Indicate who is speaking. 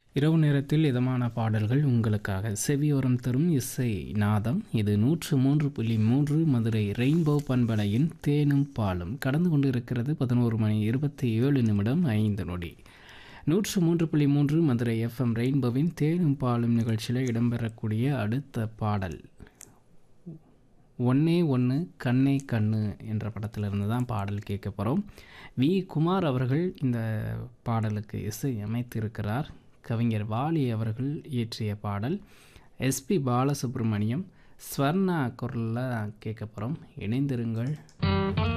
Speaker 1: இரவு நேரத்தில் இதமான பாடல்கள் உங்களுக்காக செவியோரம் தரும் இசை நாதம் இது நூற்று மூன்று புள்ளி மூன்று மதுரை ரெயின்போ பண்பலையின் தேனும் பாலும் கடந்து கொண்டு இருக்கிறது பதினோரு மணி இருபத்தி ஏழு நிமிடம் ஐந்து நொடி நூற்று மூன்று புள்ளி மூன்று மதுரை எஃப்எம் ரெயின்போவின் தேனும் பாலும் நிகழ்ச்சியில் இடம்பெறக்கூடிய அடுத்த பாடல் ஒன்னே ஒன்று கண்ணே கண்ணு என்ற படத்திலிருந்து தான் பாடல் கேட்க போகிறோம் வி குமார் அவர்கள் இந்த பாடலுக்கு இசை அமைத்திருக்கிறார் கவிஞர் வாலி அவர்கள் இயற்றிய பாடல் எஸ்பி பாலசுப்ரமணியம் ஸ்வர்ணா குரலில் கேட்க போகிறோம் இணைந்திருங்கள்